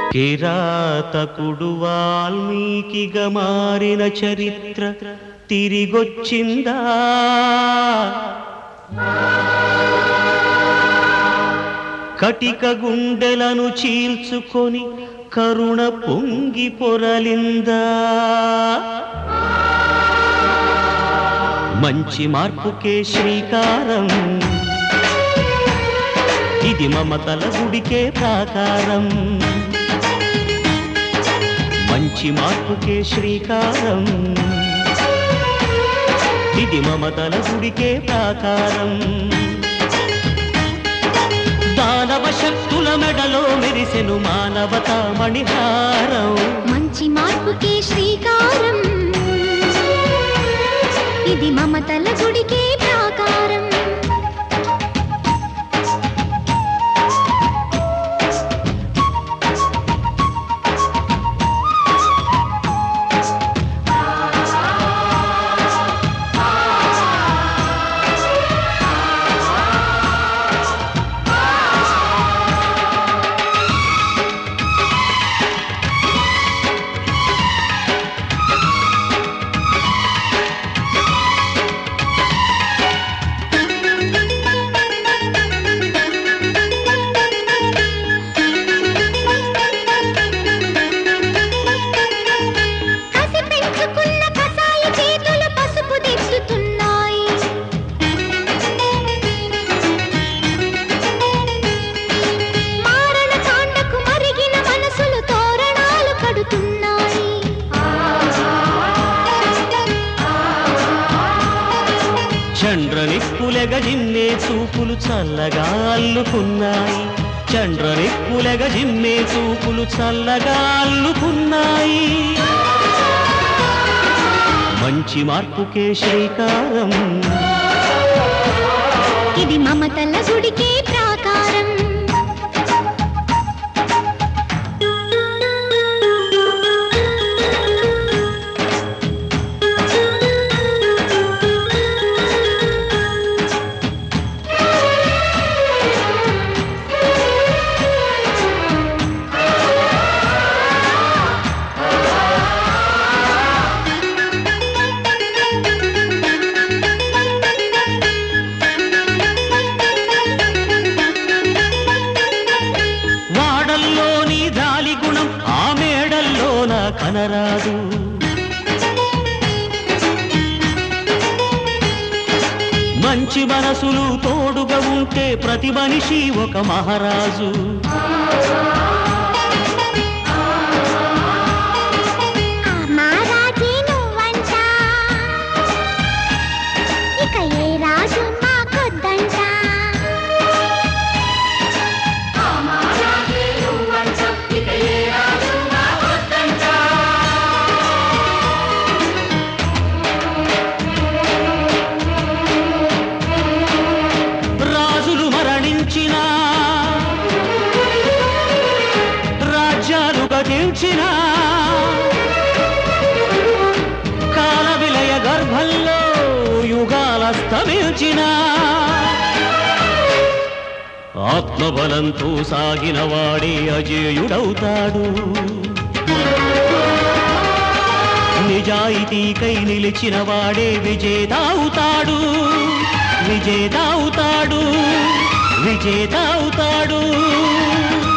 కిరాతకుడు వాల్మీకిగా మారిన చరిత్ర తిరిగొచ్చిందా కటిక గుండెలను చీల్చుకొని కరుణ పొంగి పొరలిందా మంచి మార్పుకే శ్రీకారం ఇది మమతల గుడికే ప్రాకారం మంచి మార్పుకే శ్రీకారం ఇది మమతల గుడికే ప్రాకారం దానవ శక్తుల మెడలో మెరిసెను మానవతా మణిహారం మంచి మార్పుకే శ్రీకారం ఇది మమతల గుడికే ప్రాకారం కసి పెంచుకున్న కసాయి చేతులు పసుపు దిద్దుతున్నాయి మారణ కాండకు మరిగిన మనసులు తోరణాలు కడుతున్నాయి చండ్రనిప్పులెగ జిమ్మే చూపులు చల్లగా అల్లుకున్నాయి చండ్రనిప్పులెగ జిమ్మే చూపులు చల్లగా అల్లుకున్నాయి మంచి మార్పుకే శ్రీకారం ఇది మమతల గుడికే ప్రాకారం వాడల్లోని జాలి గుణం ఆ మేడల్లోన కనరాదు మంచి మనసులు తోడుగా ఉంటే ప్రతి మనిషి ఒక మహారాజు ఆ మహారాజే నువ్వంట ఇక ఏ రాజు మాకొద్దంట రాజులు మరణించిన రాజ్యాలు గతించిన కాల విలయ గర్భంలో యుగాల స్తమించిన ఆత్మబలంతో సాగిన వాడే అజేయుడవుతాడు నిజాయితీకై నిలిచిన వాడే విజేత అవుతాడు విజేత అవుతాడు విజేత అవుతాడు